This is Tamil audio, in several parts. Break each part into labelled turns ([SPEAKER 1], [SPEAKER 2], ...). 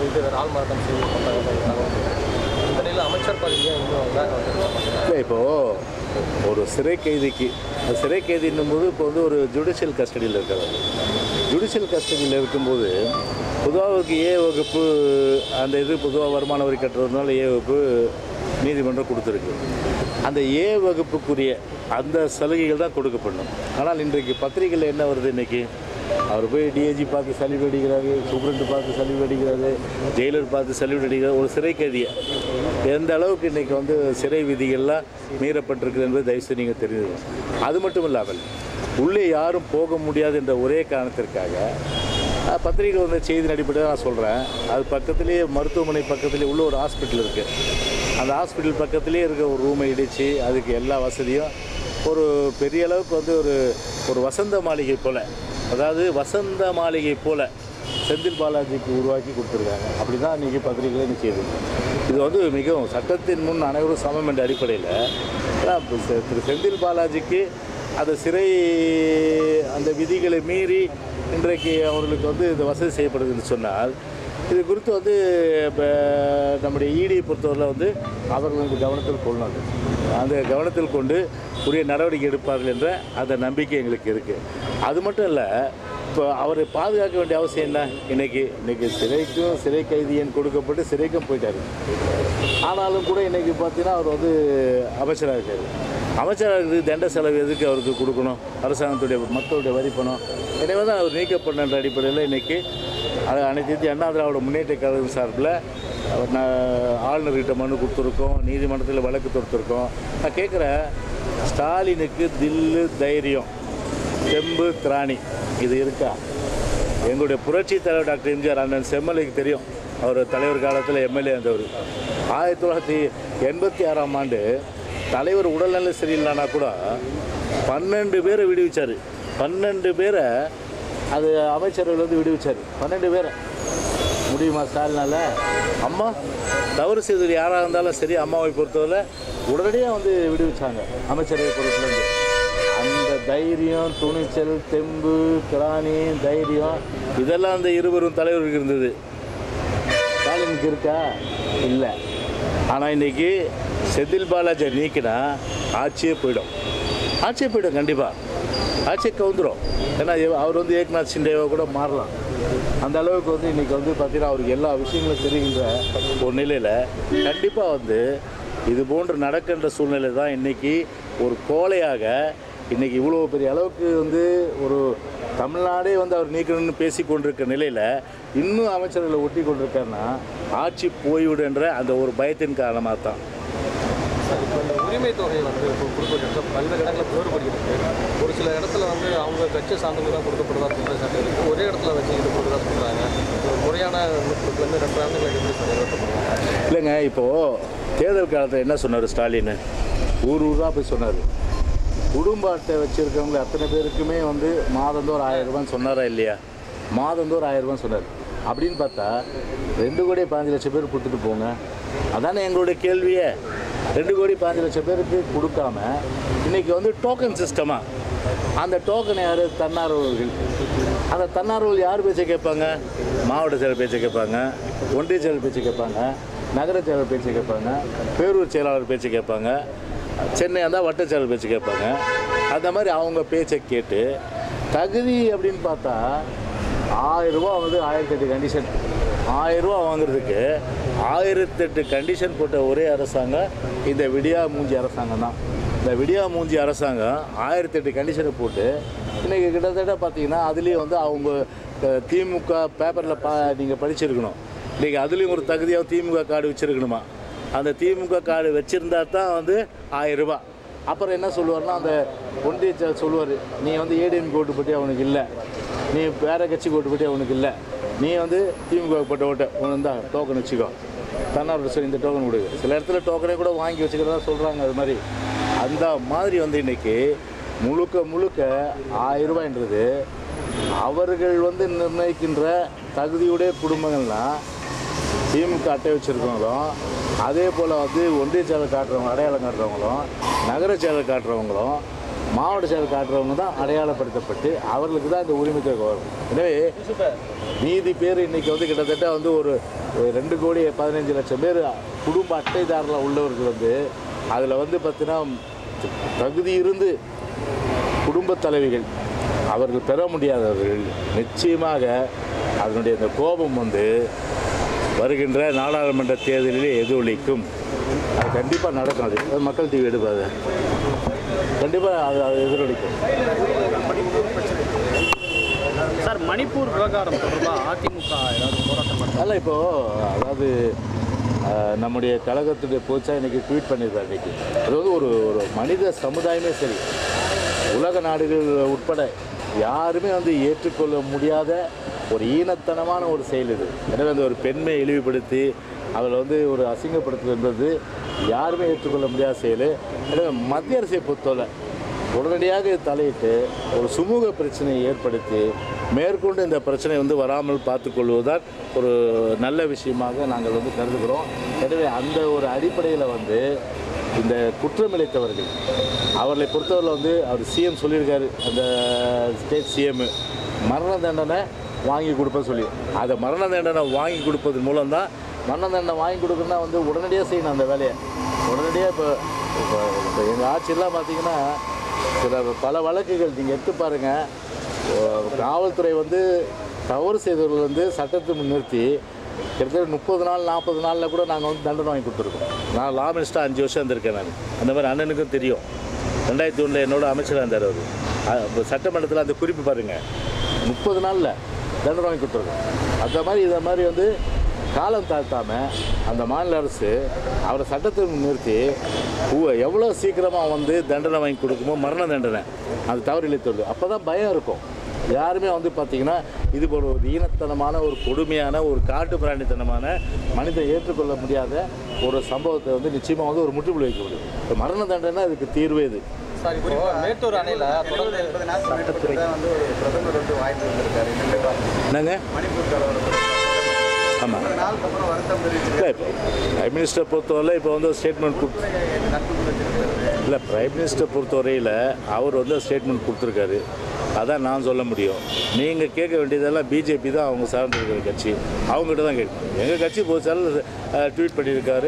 [SPEAKER 1] போயிட்டு வேறு ஆள் மாறாட்டம் செய்து பண்ணுறாங்க இந்த நிலையில் அமைச்சர் பதவியை இன்னும் வேக வந்து
[SPEAKER 2] இல்லை இப்போது ஒரு சிறை கைதிக்கு அந்த சிறை கைதின்னும் போது இப்போ வந்து ஒரு ஜுடிஷியல் கஸ்டடியில் இருக்கிறார் ஜுடிஷியல் கஸ்டடியில் இருக்கும்போது பொதுவாக ஏ வகுப்பு அந்த இது பொதுவாக வருமான வரி கட்டுறதுனால ஏ வகுப்பு நீதிமன்றம் கொடுத்துருக்கு அந்த ஏ வகுப்புக்குரிய அந்த சலுகைகள் தான் கொடுக்கப்படணும் ஆனால் இன்றைக்கு பத்திரிகையில் என்ன வருது இன்னைக்கு அவர் போய் டிஏஜி பார்த்து சல்யூட் அடிக்கிறாரு சூப்பரண்ட் பார்த்து சல்யூட் அடிக்கிறாரு ஜெயிலர் பார்த்து சல்யூட் அடிக்கிறாரு ஒரு சிறை கைதியை எந்த அளவுக்கு இன்றைக்கி வந்து சிறை விதிகள்லாம் மீறப்பட்டிருக்குது என்பது தயவுசெய்து நீங்கள் தெரிஞ்சுக்கணும் அது மட்டும் இல்லாமல் உள்ளே யாரும் போக முடியாது என்ற ஒரே காரணத்திற்காக அஹ், பத்திரிகை வந்த செய்தியின் அடிப்படையில் நான் சொல்கிறேன் அது பக்கத்துலேயே மருத்துவமனை பக்கத்துலேயே உள்ள ஒரு ஹாஸ்பிட்டல் இருக்குது அந்த ஹாஸ்பிட்டல் பக்கத்துலேயே இருக்க ஒரு ரூமை இடித்து அதுக்கு எல்லா வசதியும் ஒரு பெரிய அளவுக்கு வந்து ஒரு ஒரு வசந்த மாளிகை போல் அதாவது வசந்த மாளிகை போல் செந்தில் பாலாஜிக்கு உருவாக்கி கொடுத்துருக்காங்க அப்படி தான் இன்றைக்கி பத்திரிகையில் செய்து இது வந்து மிகவும் சட்டத்தின் முன் அனைவரும் சமம் என்ற அடிப்படையில் அதான் இப்ப செ- திரு செந்தில் பாலாஜிக்கு அந்த சிறை அந்த விதிகளை மீறி இன்றைக்கு அவர்களுக்கு வந்து இது வசதி செய்யப்படுதுன்னு சொன்னால் இது குறித்து வந்து இப்போ நம்முடைய ஈடியை பொறுத்தவரை வந்து அவர்கள் வந்து கவனத்தில் கொள்ளணும் அந்த கவனத்தில் கொண்டு உரிய நடவடிக்கை எடுப்பார்கள் என்ற அந்த நம்பிக்கை எங்களுக்கு இருக்குது அது மட்டும் இல்லை இப்போ அவரை பாதுகாக்க வேண்டிய அவசியம் என்ன இன்னைக்கு இன்னைக்கு சிறைக்கும் சிறை கைதி எண் கொடுக்கப்பட்டு சிறைக்கும் போயிட்டாரு ஆனாலும் கூட இன்னைக்கு பார்த்தீங்கன்னா அவர் வந்து அமைச்சராக இருக்காரு அமைச்சராக இருக்கிறது தண்ட செலவு எதுக்கு அவருக்கு கொடுக்கணும் அரசாங்கத்துடைய மக்களுடைய வரி பணம் எனவே தான் அவர் நீக்கப்பட்ட அடிப்படையில் இன்னைக்கு அது அனைத்து இந்திய அண்ணா திராவிட முன்னேற்ற கழகம் சார்பில் அவர் நான் ஆளுநர்கிட்ட மனு கொடுத்துருக்கோம் நீதிமன்றத்தில் வழக்கு தொடுத்துருக்கோம் நான் கேட்குறேன் ஸ்டாலினுக்கு தில்லு தைரியம் தெம்பு திராணி இது இருக்கா எங்களுடைய புரட்சி தலைவர் டாக்டர் எம்ஜிஆர் அண்ணன் செம்மலைக்கு தெரியும் அவர் தலைவர் காலத்தில் எம்எல்ஏ இருந்தவர் ஆயிரத்தி தொள்ளாயிரத்தி எண்பத்தி ஆறாம் ஆண்டு தலைவர் உடல்நல சரியில்லைனா கூட பன்னெண்டு பேரை விடுவிச்சார் பன்னெண்டு பேரை அது அமைச்சர்கள் வந்து விடுவிச்சார் பன்னெண்டு பேரை முடியுமா ஸ்டாலினால் அம்மா தவறு செய்தது யாராக இருந்தாலும் சரி அம்மாவை பொறுத்தவரை உடனடியாக வந்து விடுவிச்சாங்க அமைச்சரவை பொறுப்புலேருந்து அந்த தைரியம் துணிச்சல் தெம்பு கிராணி தைரியம் இதெல்லாம் அந்த இருவரும் தலைவருக்கு இருந்தது ஸ்டாலினுக்கு இருக்கா இல்லை ஆனால் இன்னைக்கு செந்தில் பாலாஜி நீக்கினா ஆட்சியே போயிடும் ஆட்சியே போயிடும் கண்டிப்பாக ஆட்சியை கவுந்துரும் ஏன்னா இவ- அவர் வந்து ஏக்நாத் சிண்டேவா கூட மாறலாம் அந்த அளவுக்கு வந்து இன்றைக்கி வந்து பார்த்தீங்கன்னா அவருக்கு எல்லா விஷயங்களும் தெரிகின்ற ஒரு நிலையில் கண்டிப்பாக வந்து இது போன்று நடக்கின்ற சூழ்நிலை தான் இன்றைக்கி ஒரு கோழையாக இன்றைக்கி இவ்வளோ பெரிய அளவுக்கு வந்து ஒரு தமிழ்நாடே வந்து அவர் நீக்கணும்னு பேசி கொண்டிருக்க நிலையில் இன்னும் அமைச்சர்களை ஒட்டி கொண்டிருக்காருன்னா ஆட்சி போய்விடுன்ற அந்த ஒரு பயத்தின் காரணமாக தான்
[SPEAKER 1] சார் இப்போ இந்த உரிமை தொகை வந்து இப்போ கொடுக்கக்கூடிய இடத்துல பல்வேறு இடங்களில் வேறுபடுகிறது ஒரு சில இடத்துல வந்து அவங்க கட்சி சார்ந்தவங்க தான் கொடுக்கப்படுதா குற்றச்சாட்டு இருக்குது ஒரே இடத்துல வச்சு இது கொடுக்குறதா சொல்கிறாங்க ஒரு முறையான வந்து ரெண்டு ஆண்டுகள் எப்படி சார் நிறுத்தப்படுவாங்க
[SPEAKER 2] இல்லைங்க இப்போது தேர்தல் காலத்தில் என்ன சொன்னார் ஸ்டாலின் ஊர் ஊராக போய் சொன்னார் குடும்ப அட்டை வச்சுருக்கவங்க அத்தனை பேருக்குமே வந்து மாதந்தோறும் ஆயிரம் ரூபான்னு சொன்னாரா இல்லையா மாதந்தோறும் ஆயிரம் ரூபான்னு சொன்னார் அப்படின்னு பார்த்தா ரெண்டு கோடி பாஞ்சு லட்சம் பேர் கொடுத்துட்டு போங்க அதானே எங்களுடைய கேள்வியே ரெண்டு கோடி பாஞ்சு லட்சம் பேருக்கு கொடுக்காம இன்றைக்கி வந்து டோக்கன் சிஸ்டமாக அந்த டோக்கன் யார் தன்னார்வலர்கள் அந்த தன்னார்வல் யார் பேச்சை கேட்பாங்க மாவட்ட செயலர் பேச்சை கேட்பாங்க ஒன்றிய செயலர் பேச்சை கேட்பாங்க நகர செயலர் பேச்சை கேட்பாங்க பேரூர் செயலாளர் பேச்சை கேட்பாங்க சென்னை இருந்தால் வட்ட செயலர் பேச்சு கேட்பாங்க அந்த மாதிரி அவங்க பேச்சை கேட்டு தகுதி அப்படின்னு பார்த்தா ஆயிரம் ரூபா வந்து ஆயிரத்தெட்டு கண்டிஷன் ஆயிரம் ரூபா வாங்குறதுக்கு ஆயிரத்தெட்டு கண்டிஷன் போட்ட ஒரே அரசாங்கம் இந்த விடியா மூஞ்சி அரசாங்கம் தான் இந்த விடியா மூஞ்சி அரசாங்கம் ஆயிரத்தெட்டு கண்டிஷனை போட்டு இன்றைக்கி கிட்டத்தட்ட பார்த்தீங்கன்னா அதுலேயும் வந்து அவங்க அஹ், திமுக பேப்பரில் பா நீங்கள் படிச்சிருக்கணும் இன்றைக்கி அதுலேயும் ஒரு தகுதியாக திமுக கார்டு வச்சுருக்கணுமா அந்த திமுக கார்டு வச்சுருந்தா தான் வந்து ஆயிரம் ரூபாய் அப்புறம் என்ன சொல்லுவார்னா அந்த ஒன்றிய செயலர் சொல்லுவார் நீ வந்து ஏடிஎம் ஓட்டு பற்றி அவனுக்கு இல்லை நீ வேறு கட்சி ஓட்டு பற்றி அவனுக்கு இல்லை நீ வந்து திமுக போட்ட ஓட்ட உனக்கு தான் டோக்கன் வச்சுக்கோ தன்னார்வ சரி இந்த டோக்கன் கொடு சில இடத்துல டோக்கனே கூட வாங்கி வச்சுக்கிறதா சொல்கிறாங்க அது மாதிரி அந்த மாதிரி வந்து இன்னைக்கு முழுக்க முழுக்க ஆயிரம் ரூபாய்ன்றது அவர்கள் வந்து நிர்ணயிக்கின்ற தகுதியுடைய குடும்பங்கள்லாம் திமுக அட்டை வச்சுருக்கவங்களும் அதே போல் வந்து ஒன்றிய செயலர் காட்டுறவங்க அடையாளம் காட்டுறவங்களும் நகர செயலர் காட்டுறவங்களும் மாவட்ட செயல் காட்டுறவங்க தான் அடையாளப்படுத்தப்பட்டு அவர்களுக்கு தான் இந்த உரிமை தொகை வரும் எனவே மீதி பேர் இன்றைக்கி வந்து கிட்டத்தட்ட வந்து ஒரு ஒரு ரெண்டு கோடி பதினஞ்சு லட்சம் பேர் குடும்ப அட்டைதாரில் உள்ளவர்கள் வந்து அதில் வந்து பார்த்தீங்கன்னா தகுதி இருந்து குடும்பத் தலைவிகள் அவர்கள் பெற முடியாதவர்கள் நிச்சயமாக அதனுடைய அந்த கோபம் வந்து வருகின்ற நாடாளுமன்ற தேர்தலிலே எதிரொலிக்கும் அது கண்டிப்பாக நடக்கும் அது அது மக்கள் டிவி எடுப்பாது கண்டிப்பாக அது அது எதிரொலிக்கும்
[SPEAKER 3] சார் மணிப்பூர் விவகாரம் தொடர்பாக அதிமுக ஏதாவது போராட்டம் பண்ணுறாங்க
[SPEAKER 2] அதனால் இப்போது அதாவது அஹ், நம்முடைய கழகத்துடைய போச்சா இன்னைக்கு ட்வீட் பண்ணியிருக்காரு இன்னைக்கு அது வந்து ஒரு ஒரு மனித சமுதாயமே சரி உலக நாடுகள் உட்பட யாருமே வந்து ஏற்றுக்கொள்ள முடியாத ஒரு ஈனத்தனமான ஒரு செயல் இது எனவே அந்த ஒரு பெண்மை இழிவுபடுத்தி அவளை வந்து ஒரு அசிங்கப்படுத்துவது யாருமே ஏற்றுக்கொள்ள முடியாத செயல் எனவே மத்திய அரசை பொறுத்தவரை உடனடியாக தலையிட்டு ஒரு சுமூக பிரச்சனையை ஏற்படுத்தி மேற்கொண்டு இந்த பிரச்சனை வந்து வராமல் பார்த்துக்கொள்வதுதான் ஒரு நல்ல விஷயமாக நாங்கள் வந்து கருதுகிறோம் எனவே அந்த ஒரு அடிப்படையில் வந்து இந்த குற்றமிழைத்தவர்கள் அவர்களை பொறுத்தவரையில் வந்து அவர் சிஎம் சொல்லியிருக்காரு அந்த ஸ்டேட் சிஎம் மரண தண்டனை வாங்கி கொடுப்பேன் சொல்லி அதை மரண தண்டனை வாங்கி கொடுப்பதன் மூலம்தான் மரண தண்டனை வாங்கி கொடுக்கணும்னா வந்து உடனடியாக செய்யணும் அந்த வேலையை உடனடியாக இப்போ இப்போ இப்போ எங்கள் ஆட்சியெல்லாம் பார்த்தீங்கன்னா சில பல வழக்குகள் நீங்கள் எடுத்து பாருங்கள் காவல்துறை வந்து தவறு செய்தவர்கள் வந்து சட்டத்தை முன்னிறுத்தி கிட்டத்தட்ட முப்பது நாள் நாற்பது நாளில் கூட நாங்கள் வந்து தண்டனை வாங்கி கொடுத்துருக்கோம் நான் லா மினிஸ்டர் அஞ்சு வருஷம் இருந்திருக்கேன் நான் அந்த மாதிரி அண்ணனுக்கும் தெரியும் ரெண்டாயிரத்தி ஒன்றில் என்னோட அமைச்சராக இருந்தார் அவர் அ- இப்போ சட்டமன்றத்தில் அந்த குறிப்பு பாருங்கள் முப்பது நாளில் தண்டனை வாங்கி கொடுத்துருக்கோம் அந்த மாதிரி இதை மாதிரி வந்து காலம் தாழ்த்தாமல் அந்த மாநில அரசு அவரை சட்டத்தை நிறுத்தி உ- எவ்வளோ சீக்கிரமாக வந்து தண்டனை வாங்கி கொடுக்குமோ மரண தண்டனை அது தவறு இழைத்துள்ளது அப்போ தான் பயம் இருக்கும் யாருமே வந்து பார்த்திங்கன்னா இது போல ஒரு ஈனத்தனமான ஒரு கொடுமையான ஒரு காட்டு பிராணித்தனமான மனிதன் ஏற்றுக்கொள்ள முடியாத ஒரு சம்பவத்தை வந்து நிச்சயமாக வந்து ஒரு முற்றுப்புள்ளி வைக்க முடியும் இப்போ மரண தண்டனை அதுக்கு தீர்வே இது
[SPEAKER 1] சார் இப்போ மேட்டூர் அணையில் தொடர்ந்து
[SPEAKER 4] எண்பது நாட்கள் மேற்பட்டு தான் வந்து ஒரு பிரதமர் வந்து வாய்ப்பு வந்திருக்காரு என்னென்னு பார்த்து
[SPEAKER 2] என்னங்க
[SPEAKER 4] மணிப்பூர் கலவரம்
[SPEAKER 2] ஆமாம்
[SPEAKER 4] நாளுக்கு அப்புறம் வருத்தம் தெரிவிச்சிருக்காரு
[SPEAKER 2] இல்லை இப்போ பிரைம் மினிஸ்டர் பொறுத்தவரை இப்போ வந்து ஸ்டேட்மெண்ட் கொடுத்து
[SPEAKER 4] நட்பு வச்சிருக்காரு
[SPEAKER 2] இல்லை பிரைம் மினிஸ்டர் பொறுத்தவரையில் அவர் வந்து ஸ்டேட்மெண்ட் கொடுத்துருக்காரு அதான் நான் சொல்ல முடியும் நீங்கள் கேட்க வேண்டியதெல்லாம் பிஜேபி தான் அவங்க சார்ந்து இருக்கிற கட்சி அவங்ககிட்ட தான் கேட்கணும் எங்கள் கட்சி பொதுச்சாளர் ட்வீட் பண்ணியிருக்காரு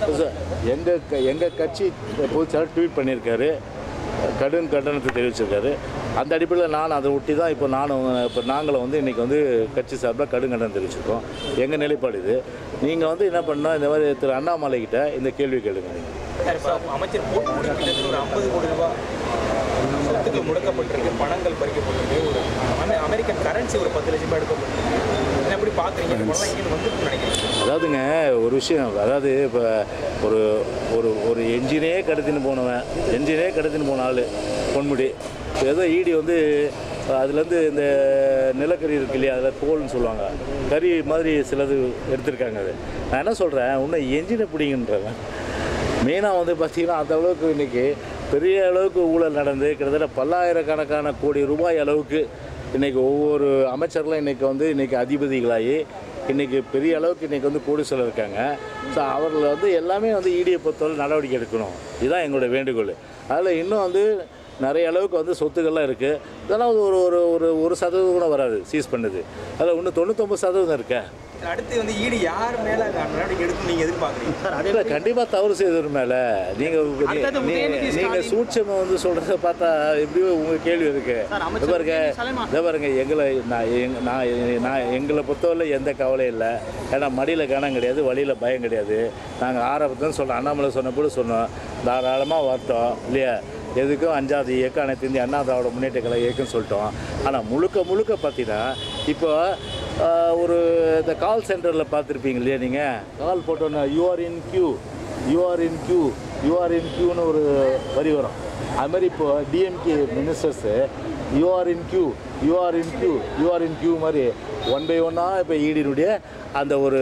[SPEAKER 2] எங்கள் எங்கள் கட்சி பொதுச்சாளர் ட்வீட் பண்ணியிருக்காரு கடும் கண்டனத்தை தெரிவிச்சிருக்காரு அந்த அடிப்படையில் நான் அதை ஒட்டி தான் இப்போ நானும் இப்போ நாங்களும் வந்து இன்றைக்கி வந்து கட்சி சார்பாக கடும் கண்டனம் தெரிவிச்சிருக்கோம் எங்கள் நிலைப்பாடு இது நீங்கள் வந்து என்ன பண்ணால் இந்த மாதிரி திரு அண்ணாமலை கிட்ட இந்த கேள்வி கேளுங்க நீங்கள்
[SPEAKER 5] அமைச்சர் பொன்முடி கிட்டத்தட்ட ஒரு ஐம்பது கோடி ரூபாய் சொத்துக்கள் முடக்கப்பட்டிருக்கு பணங்கள் பறிக்கப்பட்டிருக்கு ஒரு அமெ- அமெரிக்கன் கரன்சி ஒரு பத்து லட்சம் ரூபாய் எடுக்கப்பட்டிருக்கு என்ன எப்படி பார்க்குறீங்க இந்த பணம் இங்கே வந்துருக்குன்னு நினைக்கிறேன்
[SPEAKER 2] அதாவதுங்க ஒரு விஷயம் அதாவது இப்போ ஒரு ஒரு ஒரு என்ஜினே கடத்தின்னு போனவன் என்ஜினே கடத்தின்னு போன ஆள் பொன்முடி இப்போ ஏதோ ஈடி வந்து அதுலேருந்து இந்த நிலக்கரி இருக்கு இல்லையா அதில் தோல்னு சொல்லுவாங்க கறி மாதிரி சிலது எடுத்திருக்காங்க அது நான் என்ன சொல்கிறேன் இன்னும் என்ஜினை பிடிங்கன்றவன் மெயினாக வந்து பார்த்தீங்கன்னா அந்த அளவுக்கு இன்றைக்கி பெரிய அளவுக்கு ஊழல் நடந்து கிட்டத்தட்ட பல்லாயிரக்கணக்கான கோடி ரூபாய் அளவுக்கு இன்றைக்கி ஒவ்வொரு அமைச்சர்களும் இன்றைக்கி வந்து இன்றைக்கி அதிபதிகளாகி இன்றைக்கி பெரிய அளவுக்கு இன்றைக்கி வந்து கோடீஸ்வரர் இருக்காங்க ஸோ அவர்கள் வந்து எல்லாமே வந்து ஈடியை பொறுத்தவரை நடவடிக்கை எடுக்கணும் இதுதான் எங்களோட வேண்டுகோள் அதில் இன்னும் வந்து நிறைய அளவுக்கு வந்து சொத்துக்கள்லாம் இருக்குது இதெல்லாம் ஒரு ஒரு ஒரு ஒரு சதவீதம் கூட வராது சீஸ் பண்ணுது அதில் இன்னும் தொண்ணூத்தொம்பது சதவீதம் இருக்கேன்
[SPEAKER 5] அடுத்து வந்து ஈடு யார் மேலே நடவடிக்கை எடுக்கும் நீங்கள் எதிர்பார்க்குறீங்க
[SPEAKER 3] சார் அதே
[SPEAKER 2] இல்லை கண்டிப்பாக தவறு செய்தவர் மேலே நீங்கள்
[SPEAKER 3] அடுத்தது உதயநிதி
[SPEAKER 2] நீங்கள்
[SPEAKER 3] ஸ்டாலின்.
[SPEAKER 2] சூட்சமாக வந்து சொல்கிறத பார்த்தா எப்படியோ உங்கள் கேள்வி இருக்கு
[SPEAKER 3] சார், அமைச்சர்
[SPEAKER 2] இதோ பாருங்க
[SPEAKER 3] உதயநிதி ஸ்டாலின்
[SPEAKER 2] இதோ பாருங்க எங்களை நான் எங் நான் நான் எங்களை பொறுத்தவரை எந்த கவலையும் இல்லை ஏன்னா மடியில் கணம் கிடையாது வழியில் பயம் கிடையாது நாங்கள் ஆரம்பத்தான் சொல்கிறோம் அண்ணாமலை சொன்ன கூட சொன்னோம் தாராளமாக வரட்டும் இல்லையா எதுக்கும் அஞ்சாவது இயக்கம் அனைத்து இந்திய அண்ணா திராவிட முன்னேற்ற கழக இயக்கம்னு சொல்லிட்டோம் ஆனால் முழுக்க முழுக்க பார்த்தீங்கன்னா இப்போ ஆஹ், ஒரு இந்த கால் சென்டரில் பார்த்துருப்பீங்க இல்லையா நீங்கள் கால் போட்டோன்னா you're in queue you're in queue you're in கியூன்னு ஒரு வரி வரும் அது மாதிரி இப்போ DMK ministers you're in queue you're in queue you're in queue மாதிரி ஒன் பை ஒன்னாக இப்போ ஈடினுடைய அந்த ஒரு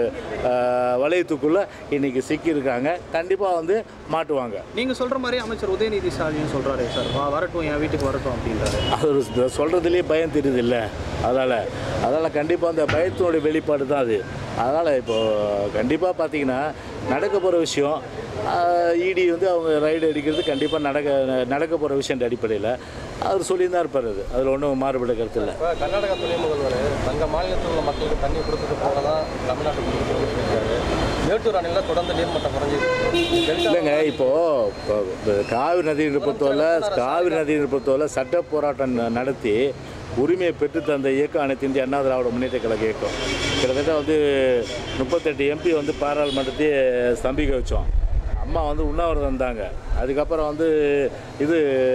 [SPEAKER 2] ஆஹ், வளையத்துக்குள்ளே இன்றைக்கி சிக்கியிருக்காங்க கண்டிப்பாக வந்து மாட்டுவாங்க
[SPEAKER 3] நீங்கள் சொல்கிற மாதிரி அமைச்சர் உதயநிதி ஸ்டாலின் சொல்கிறாரு சார் வா வரட்டும் என் வீட்டுக்கு வரட்டும் அப்படின்றாரு
[SPEAKER 2] அது சொல்கிறதுலேயே பயம் தெரியுது இல்லை அதனால் அதனால் கண்டிப்பாக அந்த பயத்தினுடைய வெளிப்பாடு தான் அது அதனால் இப்போது கண்டிப்பாக பார்த்தீங்கன்னா நடக்க போகிற விஷயம் இடி வந்து அவங்க ரைடு அடிக்கிறது கண்டிப்பாக நடக்க நடக்க போகிற விஷயன்ற அடிப்படையில் அவர் சொல்லியிருந்தா இருப்பார் அது அதில் ஒன்றும் மாறுபட்ட கருத்து இல்லை
[SPEAKER 1] இப்போ கர்நாடகா துணை முதல்வர் தங்கள் மாநிலத்தில் உள்ள மக்களுக்கு தண்ணி கொடுத்துட்டு போக தான் தமிழ்நாட்டுக்கு கொடுத்துட்டு இருக்காரு மேட்டூர் அணையில் தொடர்ந்து நீர்மட்டம் குறைஞ்சிருக்கு
[SPEAKER 2] இல்லைங்க இப்போது காவிரி நதியை பொறுத்தவரை காவிரி நதியை பொறுத்தவரை சட்ட போராட்டம் ந- நடத்தி உரிமையை பெற்று தந்த இயக்கம் அனைத்து இந்திய அண்ணா திராவிட முன்னேற்ற கழக இயக்கம் கிட்டத்தட்ட வந்து முப்பத்தெட்டு எம்பி வந்து பாராளுமன்றத்தையே ஸ்தம்பிக்க வச்சோம் அம்மா வந்து உண்ணாவிரதம் இருந்தாங்க அதுக்கப்புறம் வந்து இது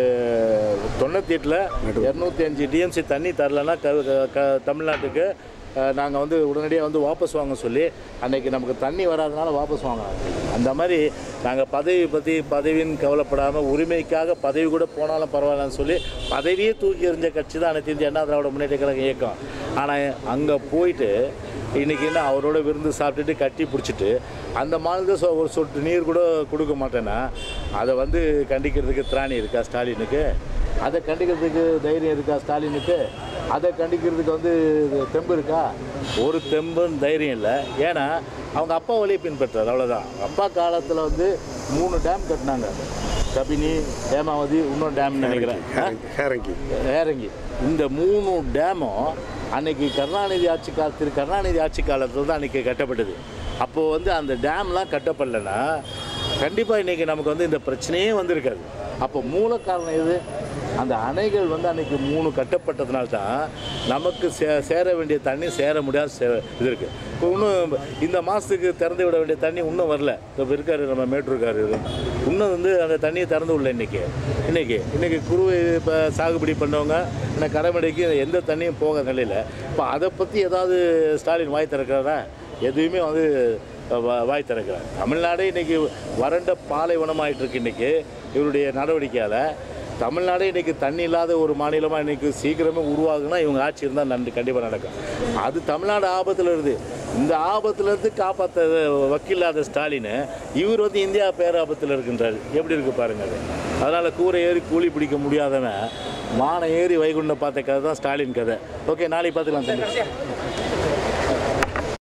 [SPEAKER 2] தொண்ணூற்றி எட்டில் இரநூத்தி அஞ்சு டிஎம்சி தண்ணி தரலன்னா க க- க தமிழ்நாட்டுக்கு நாங்கள் வந்து உடனடியாக வந்து வாபஸ் வாங்க சொல்லி அன்னைக்கு நமக்கு தண்ணி வராதனால வாபஸ் வாங்கினாங்க அந்த மாதிரி நாங்கள் பதவி பற்றி பதவின்னு கவலைப்படாமல் உரிமைக்காக பதவி கூட போனாலும் பரவாயில்லன்னு சொல்லி பதவியே தூக்கி எறிஞ்ச கட்சி தான் அனைத்து இந்திய அண்ணா திராவிட முன்னேற்ற கழக இயக்கம் ஆனால் அங்கே போயிட்டு இன்றைக்கி என்ன அவரோட விருந்து சாப்பிட்டுட்டு கட்டி பிடிச்சிட்டு அந்த மாநிலத்தை சொ- ஒரு சொட்டு நீர் கூட கொடுக்க மாட்டேன்னா அதை வந்து கண்டிக்கிறதுக்கு திராணி இருக்கா ஸ்டாலினுக்கு அதை கண்டிக்கிறதுக்கு தைரியம் இருக்கா ஸ்டாலினுக்கு அதை கண்டிக்கிறதுக்கு வந்து தெம்பு இருக்கா ஒரு தெம்புன்னு தைரியம் இல்லை ஏன்னா அவங்க அப்பா வழியை பின்பற்றார் அவ்வளோதான் அப்பா காலத்தில் வந்து மூணு டேம் கட்டினாங்க கபினி ஹேமாவதி இன்னொரு டேம்னு நினைக்கிறேன் ஆ? ஏரங்கி இந்த மூணு டேமும் அன்னைக்கு கருணாநிதி ஆட்சி காலத்தில் கருணாநிதி ஆட்சி காலத்தில் தான் அன்றைக்கி கட்டப்பட்டது அப்போது வந்து அந்த டேம்லாம் கட்டப்படலைன்னா கண்டிப்பாக இன்றைக்கி நமக்கு வந்து இந்த பிரச்சனையே வந்திருக்காது அப்போ மூல காரணம் எது அந்த அணைகள் வந்து அன்றைக்கி மூணு கட்டப்பட்டதுனால தான் நமக்கு சே சேர வேண்டிய தண்ணி சேர முடியாத சே இது இருக்குது இப்போ இன்னும் இந்த மாதத்துக்கு திறந்து விட வேண்டிய தண்ணி இன்னும் வரல இப்போ இருக்காரு நம்ம மேட்டூர்காரு இன்னும் வந்து அந்த தண்ணியை திறந்து விடல இன்றைக்கி இன்றைக்கி இன்றைக்கி குருவை இப்போ சாகுபடி பண்ணவங்க இந்த கடைமடைக்கு எந்த தண்ணியும் போக நிலையில் இப்போ அதை பற்றி ஏதாவது ஸ்டாலின் வாய் திறக்கிறாரா எதுவுமே வந்து வா- வாய் திறக்கிறார் தமிழ்நாடே இன்றைக்கி வறண்ட பாலைவனமாயிட்டு இருக்கு இன்றைக்கி இவருடைய நடவடிக்கையால் தமிழ்நாடே இன்றைக்கி தண்ணி இல்லாத ஒரு மாநிலமாக இன்றைக்கி சீக்கிரமே உருவாகுனா இவங்க ஆட்சி இருந்தால் நன்றி கண்டிப்பாக நடக்கும் அது தமிழ்நாடு ஆபத்தில் இருக்குது இந்த ஆபத்துலேருந்து காப்பாற்ற வக்கீல்லாத ஸ்டாலின் இவர் வந்து இந்தியா பேராபத்தில் இருக்கின்றார் எப்படி இருக்கு பாருங்க அது அதனால் கூரை ஏறி கூலி பிடிக்க முடியாதவன் வானம் ஏறி வைகுண்டம் பார்த்த கதை தான் ஸ்டாலின் கதை ஓகே நாளைக்கு பார்த்துக்கலாம் தம்பி